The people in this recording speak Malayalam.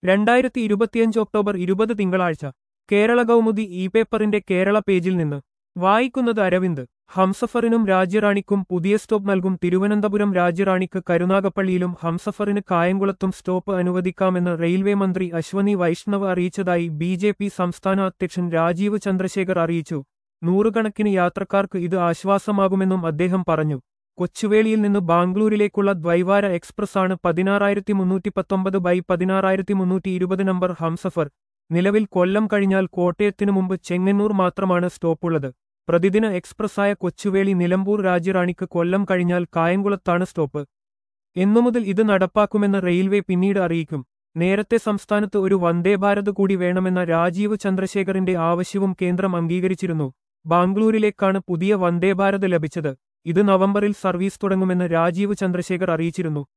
രണ്ടായിരത്തി ഇരുപത്തിയഞ്ച് ഒക്ടോബർ ഇരുപത് തിങ്കളാഴ്ച കേരള കൗമുദി ഇ പേപ്പറിന്റെ കേരള പേജിൽ നിന്ന് വായിക്കുന്നത് അരവിന്ദ് ഹംസഫറിനും രാജ്യറാണിക്കും പുതിയ സ്റ്റോപ്പ് നൽകും തിരുവനന്തപുരം രാജ്യറാണിക്ക് കരുനാഗപ്പള്ളിയിലും ഹംസഫറിന് കായംകുളത്തും സ്റ്റോപ്പ് അനുവദിക്കാമെന്ന് റെയിൽവേ മന്ത്രി അശ്വനി വൈഷ്ണവ് അറിയിച്ചതായി ബി ജെ പി സംസ്ഥാന അധ്യക്ഷൻ രാജീവ് ചന്ദ്രശേഖർ അറിയിച്ചു നൂറുകണക്കിന് യാത്രക്കാർക്ക് ഇത് ആശ്വാസമാകുമെന്നും അദ്ദേഹം പറഞ്ഞു കൊച്ചുവേളിയിൽ നിന്ന് ബാംഗ്ലൂരിലേക്കുള്ള ദ്വൈവാര എക്സ്പ്രസ്സാണ് പതിനാറായിരത്തി മുന്നൂറ്റി പത്തൊമ്പത് ബൈ പതിനാറായിരത്തി മുന്നൂറ്റി ഇരുപത് നമ്പർ ഹംസഫർ നിലവിൽ കൊല്ലം കഴിഞ്ഞാൽ കോട്ടയത്തിനു മുമ്പ് ചെങ്ങന്നൂർ മാത്രമാണ് സ്റ്റോപ്പുള്ളത് പ്രതിദിന എക്സ്പ്രസ്സായ കൊച്ചുവേളി നിലമ്പൂർ രാജ്യറാണിക്ക് കൊല്ലം കഴിഞ്ഞാൽ കായംകുളത്താണ് സ്റ്റോപ്പ് എന്നുമുതൽ ഇത് നടപ്പാക്കുമെന്ന് റെയിൽവേ പിന്നീട് അറിയിക്കും നേരത്തെ സംസ്ഥാനത്ത് ഒരു വന്ദേഭാരത് കൂടി വേണമെന്ന രാജീവ് ചന്ദ്രശേഖറിന്റെ ആവശ്യവും കേന്ദ്രം അംഗീകരിച്ചിരുന്നു ബാംഗ്ലൂരിലേക്കാണ് പുതിയ വന്ദേഭാരത് ലഭിച്ചത് ഇത് നവംബറിൽ സർവീസ് തുടങ്ങുമെന്ന് രാജീവ് ചന്ദ്രശേഖർ അറിയിച്ചിരുന്നു